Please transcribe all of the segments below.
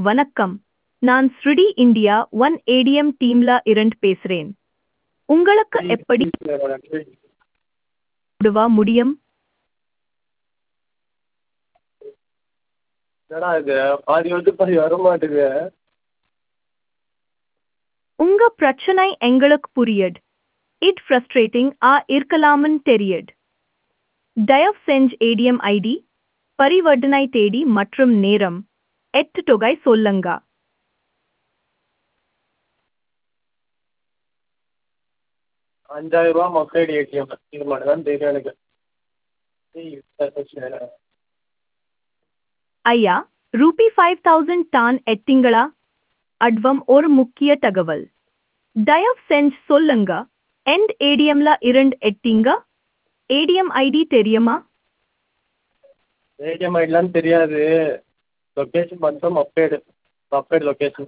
வணக்கம் நான் ஸ்ருடி இந்தியா ஒன் ஏடிஎம் டீம்ல இருந்து பேசுறேன் உங்களுக்கு எப்படி உதவ முடியும் என்னடா இது பாதி வந்து பாதி வர மாட்டேங்குது உங்க பிரச்சனை எங்களுக்கு புரியுது இட் ஃப்ரஸ்ட்ரேட்டிங் ஆ இருக்கலாம்னு தெரியுது தயவு செஞ்சு ஏடிஎம் ஐடி பரிவர்த்தனை தேதி மற்றும் நேரம் எட்டு தொகை சொல்லுங்க அஞ்சாயிரம் ரூபா மொக்கைடு ஏடிஎம் இது மட்டும் தான் தெரியும் எனக்கு ஏய், சரி. ஐயா ரூபி ஃபைவ் தௌசண்ட் டான் எட்டிங்களா அட்வம் ஒரு முக்கிய தகவல் தயவு செஞ்சு சொல்லுங்க எண்ட் ஏடிஎம்ல இருந்து எட்டிங்க ஏடிஎம் ஐடி தெரியுமா ஏடிஎம் ஐடிலாம் தெரியாது லொக்கேஷன் மட்டும் மொக்கைடு மொக்கைடு லொக்கேஷன்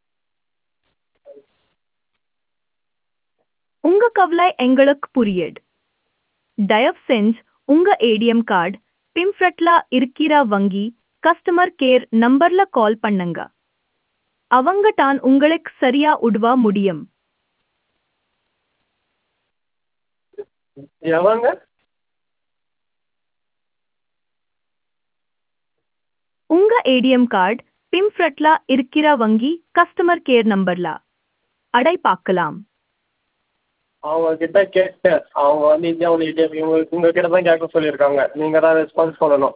உங்க கவலை எங்களுக்கு புரியுது தயவு செஞ்சு உங்க ஏடிஎம் கார்டு பிம்ஃப்ரட்ல இருக்கிற வங்கி கஸ்டமர் கேர் நம்பர்ல கால் பண்ணுங்க அவங்க தான் உங்களுக்கு சரியா உதவ முடியும் எவங்க உங்க ஏடிஎம் கார்டு பிம்ஃப்ரட்ல இருக்கிற வங்கி கஸ்டமர் கேர் நம்பர்ல அடை பார்க்கலாம் அவங்க கிட்ட கேட்டேன் அவங்க வந்து இந்தியா ஒன் ஏடிஎம் இவங்க உங்ககிட்ட தான் கேட்க சொல்லியிருக்காங்க நீங்கள் தான் ரெஸ்பான்ஸ் பண்ணணும்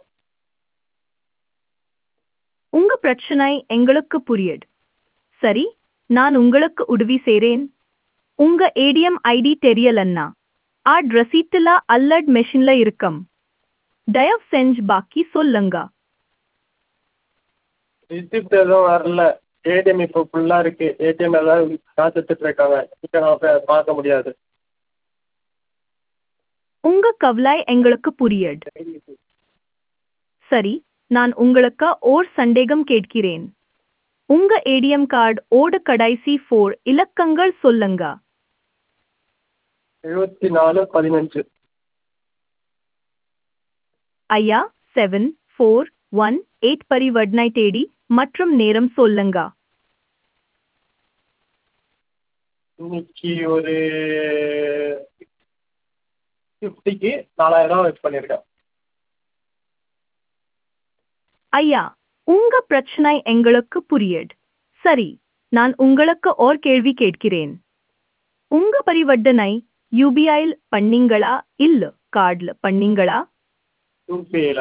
உங்க பிரச்சனை எங்களுக்கு புரியுது சரி நான் உங்களுக்கு உதவி செய்றேன் உங்க ஏடிஎம் ஐடி தெரியலன்னா ஆட் ரசீட்டுல அல்லட் மெஷின்ல இருக்கும் தயவு செஞ்சு பாக்கி சொல்லுங்க ரிசிப்ட் எதுவும் வரல ஏடிஎம் இப்போ ஃபுல்லாக இருக்குது ஏடிஎம் எல்லாம் காத்துட்டு இருக்காங்க சீக்கிரம் போய் பார்க்க முடியாது உங்க கவலை எங்களுக்கு புரியுது சரி நான் உங்களுக்கு ஓர் சந்தேகம் கேட்கிறேன் உங்க ஏடிஎம் கார்டு ஓட கடைசி ஃபோர் இலக்கங்கள் சொல்லுங்க எழுபத்தி நாலு பதினஞ்சு ஐயா செவன் ஃபோர் ஒன் எயிட் பரிவர்த்தனை தேடி மற்றும் நேரம் சொல்லுங்க இன்னைக்கு ஒரு ஃபிஃப்டிக்கு நாலாயிரம் வெயிட் பண்ணியிருக்கேன் ஐயா உங்க பிரச்சனை எங்களுக்கு புரியுது சரி நான் உங்களுக்கு ஓர் கேள்வி கேட்கிறேன் உங்க பரிவர்த்தனை யூபிஐயில் பண்ணீங்களா இல்ல கார்டுல பண்ணீங்களா யூபிஐயில்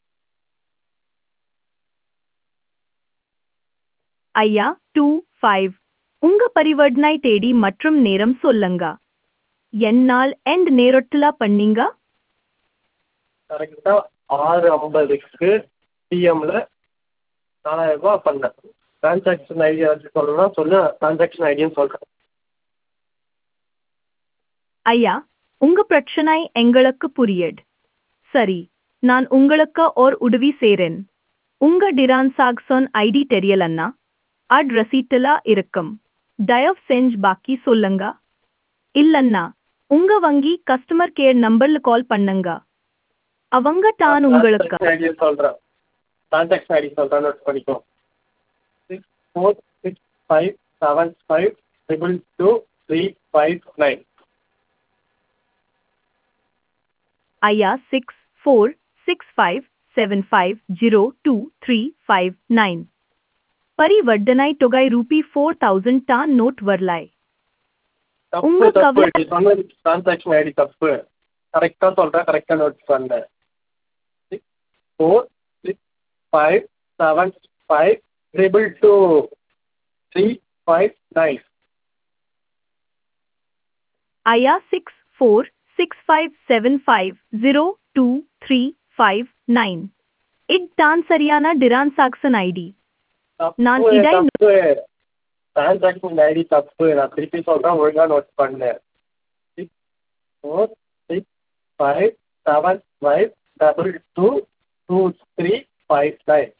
ஐயா டூ ஃபைவ் உங்க பரிவர்த்தனை தேதி மற்றும் நேரம் சொல்லுங்க என்னால் எண்ட் நேரத்துல பண்ணீங்க கரெக்டாக ஆறு ஐம்பதுக்கு பிஎம்ல நாலாயிரம் ரூபாய் பண்ணேன் டிரான்சாக்ஷன் ஐடி வச்சு சொல்லணும்னா சொல்லு டிரான்சாக்ஷன் ஐடின்னு சொல்கிறேன் ஐயா உங்க பிரச்சனை எங்களுக்கு புரியுது சரி நான் உங்களுக்கு ஓர் உதவி செய்றேன் உங்க டிரான்சாக்சன் ஐடி தெரியலன்னா அட் ரசீட்டுல இருக்கும் தயவு செஞ்சு பாக்கி சொல்லுங்க இல்லன்னா உங்க வங்கி கஸ்டமர் கேர் நம்பர்ல கால் பண்ணுங்க அவங்க தான் உங்களுக்கு ஐடி சொல்கிறேன் டிரான்சாக்ஷன் ஐடி சொல்கிறேன் நோட் பண்ணிக்கோ six four six five seven five triple two three five nine ஐயா six four six five seven five zero two three five nine பரிவர்த்தனை தொகை ரூபி ஃபோர் தௌசண்ட் தான் நோட் வரலாய் தப்பு உங்க தப்பு கவலை- நீ சொன்னது டிரான்சாக்ஷன் ஐடி தப்பு கரெக்டாக சொல்கிறேன் கரெக்டாக நோட் பண்ணேன் six four six five seven five triple two three five nine ஐயா six four six five seven five zero two three five nine இத்தான் சரியான டிரான்சாக்சன் ஐடி நான் தப்பு இடை- தப்பு டிரான்சாக்ஷன் ஐடி தப்பு நான் திருப்பி சொல்கிறேன் ஒழுங்காக நோட் பண்ணேன் six four six five seven five double two two three five nine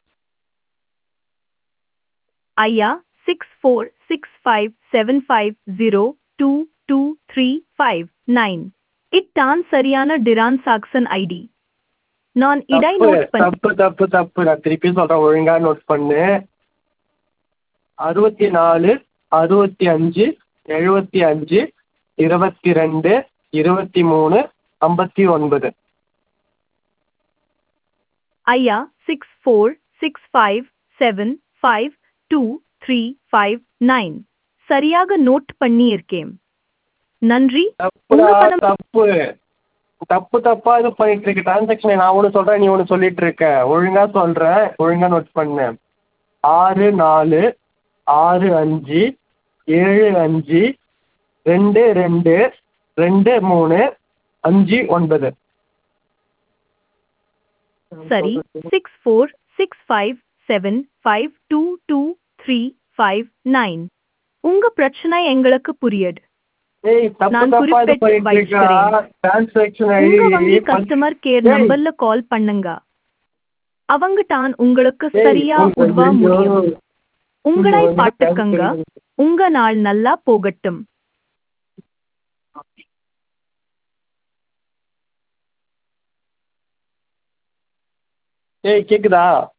ஐயா six four six five seven five zero two two three five nine இத்தான் சரியான டிரான்சாக்சன் ஐடி நான் இடை தப்பு நோட் பண்ண தப்பு தப்பு தப்பு நான் திருப்பி சொல்கிறேன் ஒழுங்காக நோட் பண்ணு அறுபத்தி நாலு அறுபத்தி அஞ்சு எழுபத்தி அஞ்சு இருபத்தி ரெண்டு இருபத்தி மூணு ஐம்பத்தி ஒன்பது ஐயா six four six five seven five two three five nine சரியாக நோட் பண்ணியிருக்கேன் நன்றி தப்புடா உங்க பணம் தப்பு தப்பு தப்பா இது பண்ணிட்டு இருக்க டிரான்சாக்ஷனை நான் ஒன்று சொல்கிறேன் நீ ஒன்று சொல்லிட்டு இருக்க ஒழுங்கா சொல்கிறேன் ஒழுங்கா நோட் பண்ணு ஆறு நாலு ஆறு அஞ்சு ஏழு அஞ்சு ரெண்டு ரெண்டு ரெண்டு மூணு அஞ்சு ஒன்பது சரி six four six five seven five two two three five nine உங்க பிரச்சனை எங்களுக்கு புரியுது ஏய் தப்பு நான் தப்பா இது குறிப்பிட்டு பண்ணிட்டு இருக்கா வைக்கிறேன். டிரான்சாக்ஷன் உங்க வங்கி ஐடி கஸ்டமர் கேர் ஏய். நம்பர்ல கால் பண்ணுங்க அவங்க தான் உங்களுக்கு ஏய், சரியா உங்க உதவ ஐயோ. முடியும் உங்களை உங்க பாட்டுக்கங்க cancel. உங்க நாள் நல்லா போகட்டும் ஏய் கேக்குதா